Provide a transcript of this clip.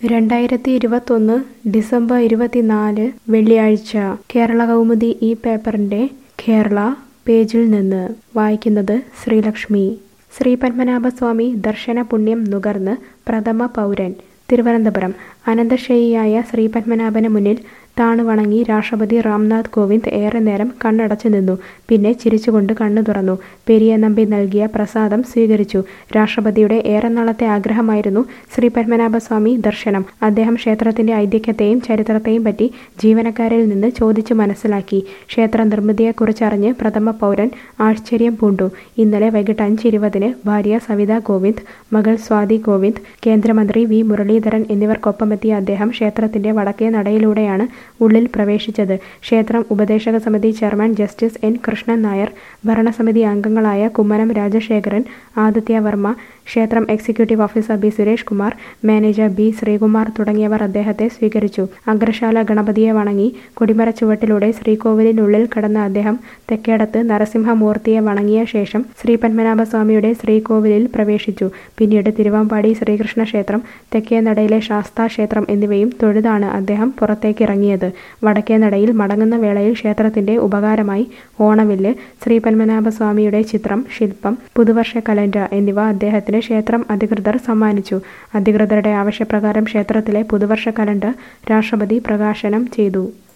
രണ്ടായിരത്തി ഇരുപത്തൊന്ന് ഡിസംബർ ഇരുപത്തിനാല് വെള്ളിയാഴ്ച കേരള കൗമുദി ഈ പേപ്പറിന്റെ കേരള പേജിൽ നിന്ന് വായിക്കുന്നത് ശ്രീലക്ഷ്മി ശ്രീ പത്മനാഭസ്വാമി ദർശന പുണ്യം നുകർന്ന് പ്രഥമ പൗരൻ തിരുവനന്തപുരം അനന്തശയിയായ ശ്രീ പത്മനാഭന് മുന്നിൽ താണുവണങ്ങി രാഷ്ട്രപതി രാംനാഥ് കോവിന്ദ് ഏറെ നേരം കണ്ണടച്ചു നിന്നു പിന്നെ ചിരിച്ചുകൊണ്ട് കണ്ണു തുറന്നു പെരിയ നമ്പി നൽകിയ പ്രസാദം സ്വീകരിച്ചു രാഷ്ട്രപതിയുടെ ഏറെ നാളത്തെ ആഗ്രഹമായിരുന്നു ശ്രീ പത്മനാഭസ്വാമി ദർശനം അദ്ദേഹം ക്ഷേത്രത്തിന്റെ ഐതിഹ്യത്തെയും ചരിത്രത്തെയും പറ്റി ജീവനക്കാരിൽ നിന്ന് ചോദിച്ചു മനസ്സിലാക്കി ക്ഷേത്ര നിർമ്മിതിയെക്കുറിച്ചറിഞ്ഞ് പ്രഥമ പൗരൻ ആശ്ചര്യം പൂണ്ടു ഇന്നലെ വൈകിട്ട് അഞ്ച് ഇരുപതിന് ഭാര്യ സവിത കോവിന്ദ് മകൾ സ്വാതി കോവിന്ദ് കേന്ദ്രമന്ത്രി വി മുരളീധരൻ എന്നിവർക്കൊപ്പമെത്തിയ അദ്ദേഹം ക്ഷേത്രത്തിന്റെ വടക്കേ നടയിലൂടെയാണ് ഉള്ളിൽ പ്രവേശിച്ചത് ക്ഷേത്രം ഉപദേശക സമിതി chairman justice N Krishnan Nair ഭരണസമിതി അംഗങ്ങളായ കുമ്മനം രാജശേഖരൻ ആദിത്യ വർമ്മ ക്ഷേത്രം executive officer B Suresh Kumar manager B Sreekumar തുടങ്ങിയവർ അദ്ദേഹത്തെ സ്വീകരിച്ചു അഗ്രശാല ഗണപതിയെ വണങ്ങി കൊടിമര ചുവട്ടിലൂടെ ശ്രീകോവിലിനുള്ളിൽ കടന്ന അദ്ദേഹം തെക്കേടത്ത് നരസിംഹമൂർത്തിയെ വണങ്ങിയ ശേഷം ശ്രീ പത്മനാഭസ്വാമിയുടെ ശ്രീകോവിലിൽ പ്രവേശിച്ചു പിന്നീട് തിരുവമ്പാടി ശ്രീകൃഷ്ണ ക്ഷേത്രം തെക്കേ നടയിലെ ശാസ്താ ക്ഷേത്രം എന്നിവയും തൊഴുതാണ് അദ്ദേഹം പുറത്തേക്കിറങ്ങിയത് വടക്കേ നടയിൽ മടങ്ങുന്ന വേളയിൽ ക്ഷേത്രത്തിന്റെ ഉപകാരമായി ഓണവില്ല് ശ്രീ പത്മനാഭസ്വാമിയുടെ ചിത്രം ശില്പം പുതുവർഷ കലണ്ടർ എന്നിവ അദ്ദേഹത്തിന് ക്ഷേത്രം അധികൃതർ സമ്മാനിച്ചു അധികൃതരുടെ ആവശ്യപ്രകാരം ക്ഷേത്രത്തിലെ പുതുവർഷ കലണ്ടർ രാഷ്ട്രപതി പ്രകാശനം ചെയ്തു